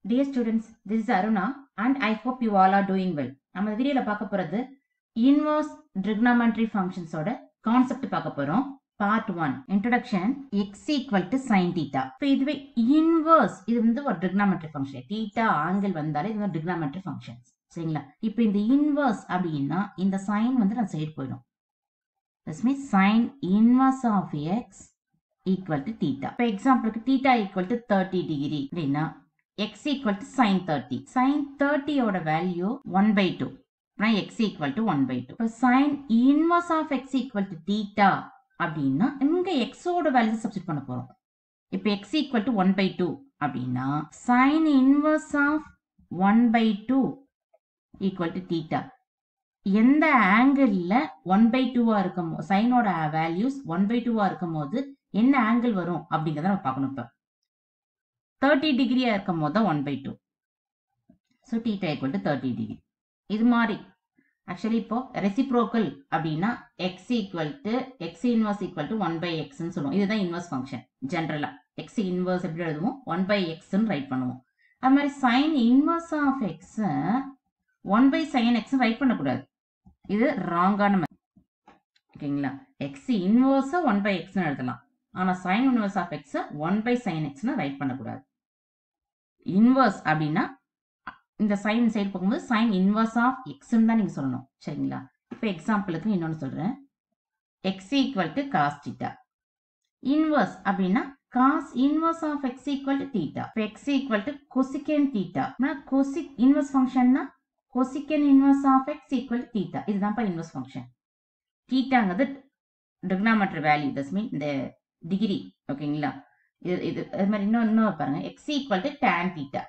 Dear students, this is Aruna and I hope you all are doing well. நம்ம இந்த வீடியோல பார்க்க போறது இன்வர்ஸ் trigonometry functions ஓட கான்செப்ட் பார்க்க போறோம் part one introduction x equal to sine theta இப்போ இதுவே இன்வர்ஸ் இது வந்து ஒரு trigonometry ஃபங்க்ஷன் தீட்டா ஆங்கிள் வந்தாலே இது வந்து trigonometry functions சரிங்களா இப்போ இந்த இன்வர்ஸ் அப்படின்னா இந்த சைன் வந்து நான் சைடு போயிடும் this means sine inverse of x equal to theta இப்போ எக்ஸாம்பிளுக்கு theta equal to thirty degree அப்படின்னா x equal to sin 30. sin 30 ஓட வேல்யூ 1 by 2. நான் x equal to 1 by 2. இப்போ sin inverse of x equal to theta அப்படின்னா இங்க x ஓட value substitute பண்ண போறோம் இப்போ x equal to 1 by 2 அப்படின்னா sin inverse of 1 by 2 equal to theta எந்த ஆங்கிள் 1 by 2 ஆ இருக்கும் சைனோட வேல்யூஸ் 1 by 2 ஆ இருக்கும் போது என்ன ஆங்கிள் வரும் அப்படிங்கறத நம்ம பார்க்கணும் இப்போ தேர்ட்டி டிகிரியா இருக்கும் போது தான் one by two so theta equal to thirty degree இது மாதிரி ஆக்சுவலி இப்போ ரெசிப்ரோக்கல் அப்படின்னா x equal to x inverse equal to one by எக்ஸ்ன்னு சொல்லுவோம் இதுதான் இன்வர்ஸ் ஃபங்க்ஷன் ஜென்ரலா எக்ஸ் இன்வர்ஸ் எப்படி எழுதுவோம் ஒன் பை எக்ஸ்ன்னு ரைட் பண்ணுவோம் அது மாதிரி sine inverse of x one by sine x write பண்ணக்கூடாது இது ராங்கான ஓகேங்களா எக்ஸ் இன்வர்ஸை ஒன் பை எக்ஸ்னு எழுதலாம் ஆனா sine inverse of x one by sine எக்ஸ்னு ரைட் பண்ணக்கூடாது இன்வர்ஸ் அப்படின்னா இந்த சைன் சைடு போகும்போது சைன் இன்வர்ஸ் ஆஃப் எக்ஸ்ன்னு தான் நீங்க சொல்லணும் சரிங்களா இப்போ எக்ஸாம்பிளுக்கு இன்னொன்று சொல்றேன் x equal to cos theta inverse அப்படின்னா cos inverse of x equal to theta இப்போ x equal to cosec theta cosec inverse ஃபங்க்ஷன்னா cosec inverse of x equal to theta இதுதான்ப்பா இன்வர்ஸ் ஃபங்க்ஷன் டீட்டாங்கிறது டிக்னாமெட்ரி வேல்யூ தஸ் மீன் இந்த degree ஓகேங்களா இது இது அது மாதிரி இன்னும் இன்னும் பாருங்க x equal to tan theta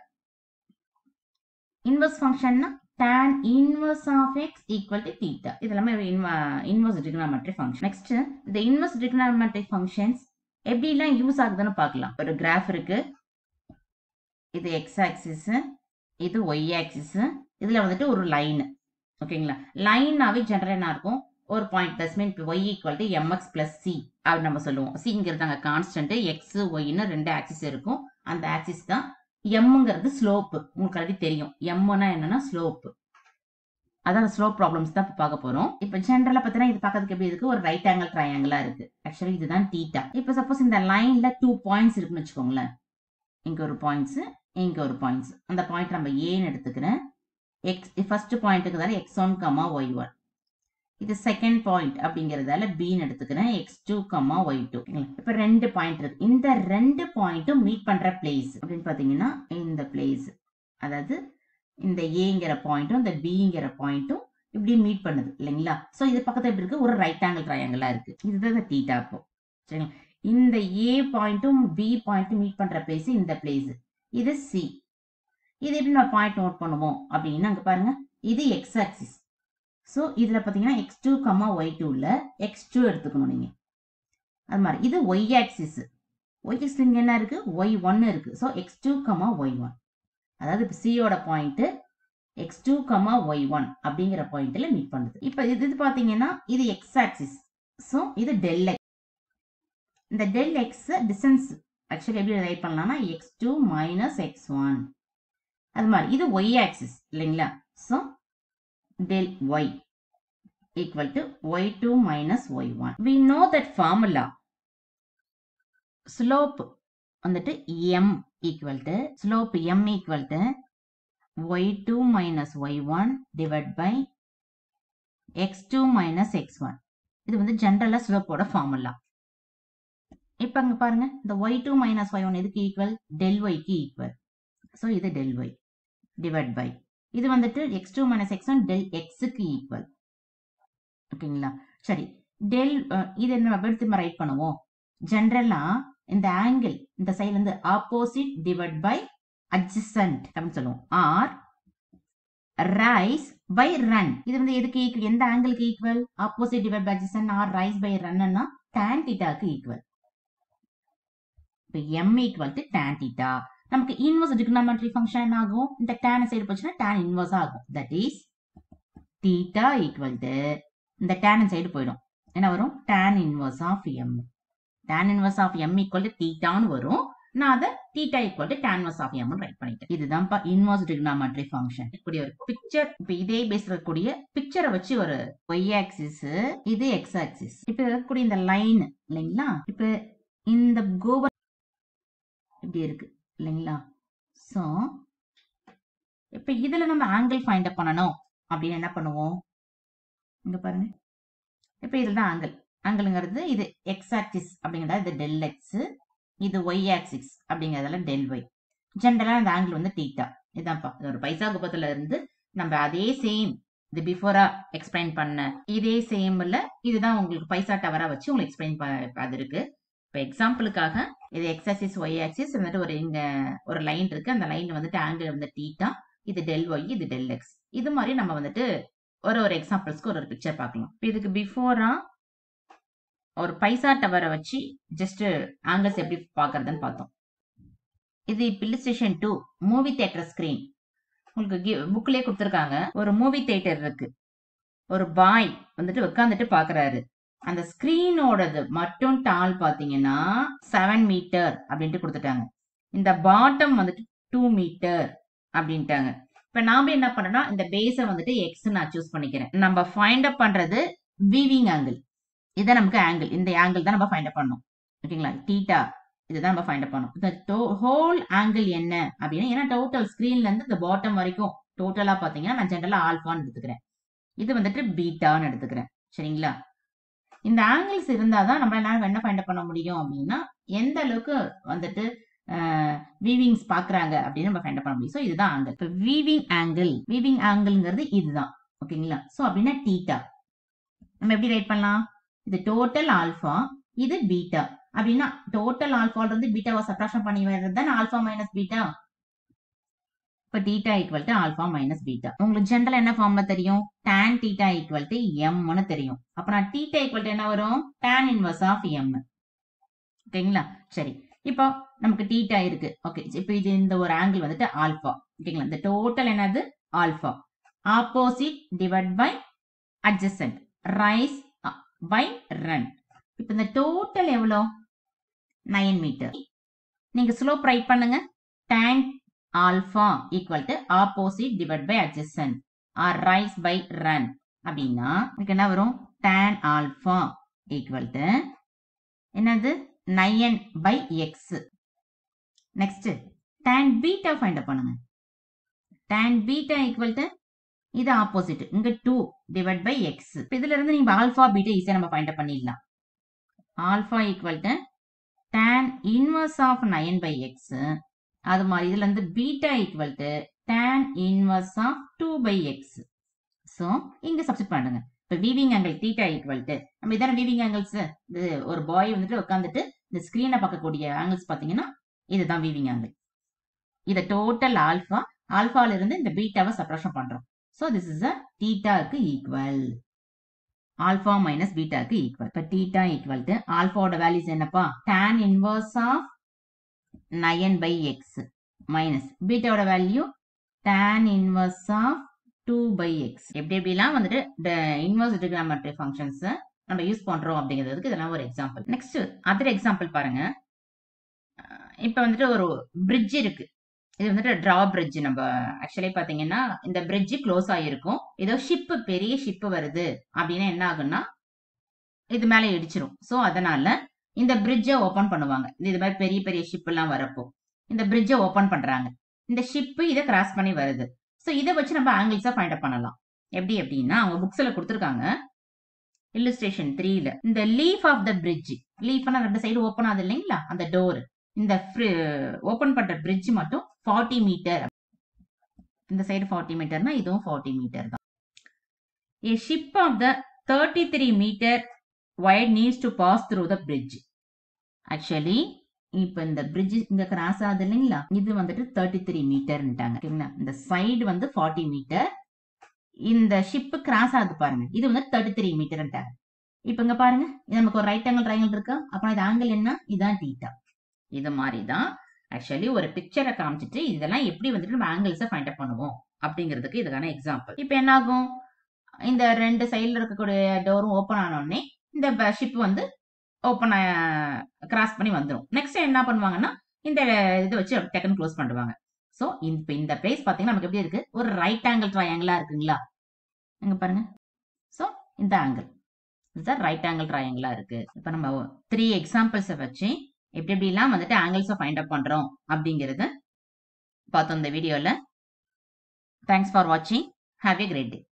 inverse ஃபங்க்ஷன்னா tan inverse of x equal to theta இது எல்லாமே இன்வர்ஸ் டிக்னாமெட்ரி ஃபங்க்ஷன் நெக்ஸ்ட் இந்த இன்வர்ஸ் டிக்னாமெட்ரி ஃபங்க்ஷன்ஸ் எப்படிலாம் யூஸ் ஆகுதுன்னு பார்க்கலாம் ஒரு கிராஃப் இருக்கு இது எக்ஸ் ஆக்சிஸ் இது ஒய் ஆக்சிஸ் இதுல வந்துட்டு ஒரு லைன் ஓகேங்களா லைனாவே ஜென்ரல் என்ன இருக்கும் ஒரு point thus mean y equal to m x plus c அப்படின்னு நம்ம சொல்லுவோம் சிங்கிறது அங்கே கான்ஸ்டன்ட் எக்ஸ் ஒய்னு ரெண்டு ஆக்சிஸ் இருக்கும் அந்த ஆக்சிஸ் தான் எம்ங்கிறது ஸ்லோப்பு உங்களுக்கு ஆல்ரெடி தெரியும் எம்னா என்னன்னா ஸ்லோப்பு அதான் ஸ்லோப் ப்ராப்ளம்ஸ் தான் இப்போ பார்க்க போறோம் இப்போ ஜென்ரலா பார்த்தீங்கன்னா இது பார்க்கறதுக்கு எப்படி இருக்கு ஒரு ரைட் ஆங்கிள் ட்ரையாங்கிளா இருக்கு ஆக்சுவலி இதுதான் டீட்டா இப்போ சப்போஸ் இந்த லைன்ல டூ பாயிண்ட்ஸ் இருக்குன்னு வச்சுக்கோங்களேன் இங்க ஒரு பாயிண்ட்ஸ் இங்க ஒரு பாயிண்ட்ஸ் அந்த பாயிண்ட் நம்ம ஏன்னு எடுத்துக்கிறேன் எக்ஸ் ஃபர்ஸ்ட் பாயிண்ட்டுக்கு தானே x one comma y one இது செகண்ட் பாயிண்ட் அப்படிங்கறதால பின்னு எடுத்துக்கிறேன் x two comma y two இப்ப ரெண்டு பாயிண்ட் இருக்கு இந்த ரெண்டு பாயிண்ட்டும் மீட் பண்ற பிளேஸ் அப்படின்னு பாத்தீங்கன்னா இந்த பிளேஸ் அதாவது இந்த ஏங்கிற பாயிண்ட்டும் இந்த பிங்கிற பாயிண்ட்டும் இப்படி மீட் பண்ணுது இல்லைங்களா சோ இது பக்கத்துல எப்படி இருக்கு ஒரு ரைட் ஆங்கிள் ட்ரையாங்கிளா இருக்கு இதுதான் இந்த டீட்டா இப்போ சரிங்களா இந்த ஏ பாயிண்ட்டும் பி பாயிண்ட்டும் மீட் பண்ற பிளேஸ் இந்த பிளேஸ் இது சி இது எப்படி நம்ம பாயிண்ட் நோட் பண்ணுவோம் அப்படின்னா அங்க பாருங்க இது எக்ஸ் ஆக்சிஸ் ஸோ இதில் பார்த்தீங்கன்னா எக்ஸ் டூ கம்மா ஒய் டூவில் எக்ஸ் டூ எடுத்துக்கணும் நீங்கள் அது மாதிரி இது ஒய் ஆக்சிஸ் ஒய் ஆக்சிஸ் இங்கே என்ன இருக்குது ஒய் ஒன் இருக்குது so x two comma y one அதாவது இப்போ சியோட point x two comma y one அப்படிங்கிற பாயிண்ட்டில் மீட் பண்ணுது இப்போ இது இது பார்த்தீங்கன்னா இது எக்ஸ் ஆக்சிஸ் ஸோ இது டெல் எக்ஸ் இந்த டெல் எக்ஸ் டிஸ்டன்ஸ் ஆக்சுவலி எப்படி ரைட் பண்ணலாம்னா x two minus x one அது மாதிரி இது ஒய் ஆக்சிஸ் இல்லைங்களா so del y equal to y2 minus y1. We know that formula slope வந்துட்டு m equal to slope m equal to y2 minus y1 divided by x2 minus x1. இது வந்து ஜென்ரலா ஸ்லோப்போட formula இப்ப அங்க பாருங்க இந்த y2 minus y1 எதுக்கு equal del y க்கு ஈக்குவல் ஸோ இது del y டிவைட் பை இது வந்துட்டு x two minus x one del எக்ஸுக்கு ஈக்குவல் ஓகேங்களா சரி டெல் இது என்ன எடுத்து நம்ம ரைட் பண்ணுவோம் ஜென்ரலா இந்த ஆங்கிள் இந்த சைட்ல இருந்து ஆப்போசிட் டிவைட் பை அட்ஜசன்ட் அப்படின்னு சொல்லுவோம் ஆர் ரைஸ் பை ரன் இது வந்து எதுக்கு ஈக்குவல் எந்த ஆங்கிளுக்கு equal opposite divide by adjacent or rise by ரன்னா டேன் டீட்டாக்கு ஈக்குவல் இப்போ m equal to tan theta நமக்கு இன்வர்ஸ் டிக்னாமெட்ரி ஃபங்க்ஷன் ஆகும் இந்த tan சைடு போச்சுன்னா tan இன்வர்ஸ் ஆகும் that is theta equal to இந்த tan சைடு போயிடும் என்ன வரும் tan inverse of m tan inverse of m equal to தீட்டான்னு வரும் நான் அதை theta equal to tan inverse of m write பண்ணிட்டேன் இதுதான்ப்பா இன்வர்ஸ் trigonometry ஃபங்க்ஷன் இப்படி ஒரு பிக்சர் இப்ப இதே பேஸ் இருக்கக்கூடிய பிக்சரை வச்சு ஒரு ஒய் ஆக்சிஸ் இது எக்ஸ் ஆக்சிஸ் இப்ப இருக்கக்கூடிய இந்த லைன் இல்லைங்களா இப்ப இந்த கோபர் இப்படி இருக்கு இல்லைங்களா சோ இப்ப இதுல நம்ம ஆங்கிள் ஃபைண்ட் அப் பண்ணணும் அப்படின்னு என்ன பண்ணுவோம் இங்க பாருங்க இப்ப இதுல தான் ஆங்கிள் ஆங்கிள்ங்கிறது இது எக்ஸ் ஆக்சிஸ் அப்படிங்கிறது இது டெல் எக்ஸ் இது ஒய் ஆக்சிஸ் அப்படிங்கிறதுல டெல் ஒய் ஜென்ரலா இந்த ஆங்கிள் வந்து தீட்டா இதான்ப்பா இது ஒரு பைசா குப்பத்துல இருந்து நம்ம அதே சேம் இது பிஃபோரா எக்ஸ்பிளைன் பண்ண இதே சேம்ல இதுதான் உங்களுக்கு பைசா டவரா வச்சு உங்களுக்கு எக்ஸ்பிளைன் அது இருக்கு இப்போ எக்ஸாம்பிளுக்காக இது எக்ஸ் ஆக்சிஸ் ஒய் ஆக்சிஸ் வந்துட்டு ஒரு இங்க ஒரு லைன் இருக்கு அந்த லைன் வந்துட்டு ஆங்கிள் வந்து தீட்டா இது டெல் ஒய் இது டெல் எக்ஸ் இது மாதிரி நம்ம வந்துட்டு ஒரு ஒரு எக்ஸாம்பிள்ஸ்க்கு ஒரு ஒரு பிக்சர் பார்க்கலாம் இப்போ இதுக்கு பிஃபோரா ஒரு பைசா டவரை வச்சு ஜஸ்ட் ஆங்கிள்ஸ் எப்படி பார்க்கறதுன்னு பார்த்தோம் இது illustration two movie theatre screen உங்களுக்கு புக்லயே கொடுத்துருக்காங்க ஒரு மூவி தியேட்டர் இருக்கு ஒரு பாய் வந்துட்டு உட்காந்துட்டு பாக்குறாரு அந்த ஸ்கிரீனோடது மட்டும் டால் பாத்தீங்கன்னா செவன் மீட்டர் அப்படின்ட்டு கொடுத்துட்டாங்க இந்த பாட்டம் வந்துட்டு டூ மீட்டர் அப்படின்ட்டாங்க இப்ப நாம என்ன பண்ணோம்னா இந்த பேஸை வந்துட்டு எக்ஸ் நான் சூஸ் பண்ணிக்கிறேன் நம்ம ஃபைண்ட் அப் பண்றது வீவிங் ஆங்கிள் இதான் நமக்கு ஆங்கிள் இந்த ஆங்கிள் தான் நம்ம ஃபைண்ட் அப் பண்ணோம் ஓகேங்களா டீட்டா இதுதான் நம்ம ஃபைண்ட் அப் பண்ணோம் இந்த ஹோல் ஆங்கிள் என்ன அப்படின்னா ஏன்னா டோட்டல் ஸ்கிரீன்ல இருந்து இந்த பாட்டம் வரைக்கும் டோட்டலா பாத்தீங்கன்னா நான் ஜென்ரலா ஆல்பான்னு எடுத்துக்கிறேன் இது வந்துட்டு பீட்டான்னு எடுத்துக்கிறேன் சரிங்களா இந்த ஆங்கிள்ஸ் இருந்தாதான் நம்ம என்ன என்ன ஃபைண்ட் அப் பண்ண முடியும் அப்படின்னா எந்த அளவுக்கு வந்துட்டு வீவிங்ஸ் பாக்குறாங்க அப்படின்னு நம்ம ஃபைண்ட் பண்ண முடியும் ஸோ இதுதான் ஆங்கிள் இப்போ வீவிங் ஆங்கிள் வீவிங் ஆங்கிள்ங்கிறது இதுதான் ஓகேங்களா ஸோ அப்படின்னா டீட்டா நம்ம எப்படி ரைட் பண்ணலாம் இது டோட்டல் ஆல்ஃபா இது பீட்டா அப்படின்னா டோட்டல் ஆல்ஃபால இருந்து பீட்டாவை சப்ராக்ஷன் பண்ணி வர்றது தான் ஆல்ஃபா மைனஸ் பீட்டா இப்போ theta equal to alpha minus beta உங்களுக்கு ஜென்ரல் என்ன ஃபார்ம்ல தெரியும் tan டீட்டா ஈக்குவல் டு எம்னு தெரியும் அப்ப நான் டீட்டா ஈக்குவல் டு என்ன வரும் tan இன்வர்ஸ் ஆஃப் எம் ஓகேங்களா சரி இப்போ நமக்கு டீட்டா இருக்கு ஓகே இப்போ இது இந்த ஒரு ஆங்கிள் வந்துட்டு ஆல்ஃபா ஓகேங்களா இந்த டோட்டல் என்னது alpha opposite divide by adjacent rise by run இப்போ இந்த டோட்டல் எவ்வளோ நைன் மீட்டர் நீங்க ஸ்லோப் ரைட் பண்ணுங்க tan alpha equal to opposite divide by adjacent or rise by run அப்படின்னா எனக்கு என்ன வரும் tan ஆல்ஃபா ஈக்குவல் டு என்னது nine by x next tan beta find up பண்ணுங்க tan பீட்டா ஈக்குவல் டு இது opposite இங்க two divide by x இதுல இருந்து நீங்க ஆல்பா பீட்டா ஈஸியா நம்ம ஃபைண்ட் அப் பண்ணிடலாம் alpha equal to tan inverse of nine by x அது மாதிரி இதுல இருந்து beta equal to tan inverse of two by x so இங்க சப்ஸ்டிட் பண்ணுங்க இப்போ viewing angle theta equal to நம்ம இதான வீவிங் ஆங்கிள்ஸ் இது ஒரு பாய் வந்துட்டு உட்காந்துட்டு இந்த ஸ்கிரீனை பார்க்கக்கூடிய ஆங்கிள்ஸ் பார்த்தீங்கன்னா இதுதான் வீவிங் ஆங்கிள் இதை டோட்டல் ஆல்ஃபா ஆல்ஃபால இருந்து இந்த பீட்டாவை சப்ரேஷன் பண்றோம் ஸோ திஸ் இஸ் அ தீட்டாக்கு ஈக்குவல் ஆல்ஃபா மைனஸ் பீட்டாக்கு ஈக்குவல் இப்போ தீட்டா ஈக்குவல் டு ஆல்ஃபாவோட வேல்யூஸ் என்னப்பா tan inverse of nine by x minus பீட்டாவோட value tan inverse of two by x எப்படி எப்படிலாம் வந்துட்டு இன்வர்ஸ் டிகிராமெட்ரி ஃபங்க்ஷன்ஸ் நம்ம யூஸ் பண்றோம் அப்படிங்கிறதுக்கு இதெல்லாம் ஒரு எக்ஸாம்பிள் நெக்ஸ்ட் அதர் எக்ஸாம்பிள் பாருங்க இப்போ வந்துட்டு ஒரு பிரிட்ஜ் இருக்கு இது வந்துட்டு டிரா பிரிட்ஜ் நம்ம ஆக்சுவலி பாத்தீங்கன்னா இந்த பிரிட்ஜ் க்ளோஸ் ஆகிருக்கும் ஏதோ ஷிப்பு பெரிய ஷிப்பு வருது அப்படின்னா என்ன ஆகும்னா இது மேலே இடிச்சிரும் ஸோ அதனால இந்த பிரிட்ஜை ஓப்பன் பண்ணுவாங்க இது மாதிரி பெரிய பெரிய ஷிப் எல்லாம் வரப்போ இந்த பிரிட்ஜை ஓப்பன் பண்றாங்க இந்த ஷிப்பு இதை கிராஸ் பண்ணி வருது ஸோ இதை வச்சு நம்ம ஆங்கிள்ஸை ஃபைண்ட் அப் பண்ணலாம் எப்படி எப்படின்னா அவங்க புக்ஸில் கொடுத்துருக்காங்க இல்லுஸ்ட்ரேஷன் த்ரீல இந்த லீஃப் ஆஃப் த பிரிட்ஜ் லீஃப்னா ரெண்டு சைடு ஓப்பன் ஆகுது இல்லைங்களா அந்த டோர் இந்த ஓப்பன் பண்ற பிரிட்ஜ் மட்டும் ஃபார்ட்டி மீட்டர் இந்த சைடு ஃபார்ட்டி மீட்டர்னா இதுவும் ஃபார்ட்டி மீட்டர் தான் a ship of the thirty three metre higher needs to pass through the bridge actually இப்ப இந்த பிரிட்ஜ் இங்க கிராஸ் ஆகுது இல்லைங்களா இது வந்துட்டு தேர்ட்டி த்ரீ மீட்டர்ன்ட்டாங்க ஓகேங்களா இந்த சைடு வந்து ஃபார்ட்டி மீட்டர் இந்த ஷிப் கிராஸ் ஆகுது பாருங்க இது வந்து தேர்ட்டி த்ரீ மீட்டர்ன்ட்டாங்க இப்ப இங்க பாருங்க இது நமக்கு ஒரு ரைட் ஆங்கிள் ட்ரையாங்கிள் இருக்கா அப்ப இது ஆங்கிள் என்ன இதான் டீட்டா இது மாதிரி தான் ஆக்சுவலி ஒரு பிக்சரை காமிச்சிட்டு இதெல்லாம் எப்படி வந்துட்டு நம்ம ஆங்கிள்ஸை ஃபைண்ட் அப் பண்ணுவோம் அப்படிங்கிறதுக்கு இதுக்கான எக்ஸாம்பிள் இப்போ என்ன ஆகும் இந்த ரெண்டு சைடில் இருக்கக்கூடிய டோரும் ஓப்பன் ஆனோடனே இந்த ஷிப் வந்து ஓப்பன் கிராஸ் பண்ணி வந்துடும் நெக்ஸ்ட் என்ன பண்ணுவாங்கன்னா இந்த இதை வச்சு டக்குன்னு க்ளோஸ் பண்ணுவாங்க ஸோ இப்போ இந்த பிளேஸ் பார்த்தீங்கன்னா நமக்கு எப்படி இருக்கு ஒரு ரைட் ஆங்கிள் ட்ரையாங்கிளா இருக்குங்களா இங்க பாருங்க ஸோ இந்த ஆங்கிள் இதுதான் ரைட் ஆங்கிள் ட்ரையாங்கிளா இருக்கு இப்போ நம்ம த்ரீ எக்ஸாம்பிள்ஸை வச்சு எப்படி எப்படிலாம் வந்துட்டு ஆங்கிள்ஸை ஃபைண்ட் அப் பண்றோம் அப்படிங்கிறது பார்த்தோம் இந்த வீடியோவில் தேங்க்ஸ் ஃபார் வாட்சிங் ஹாவ் ஏ கிரேட் டே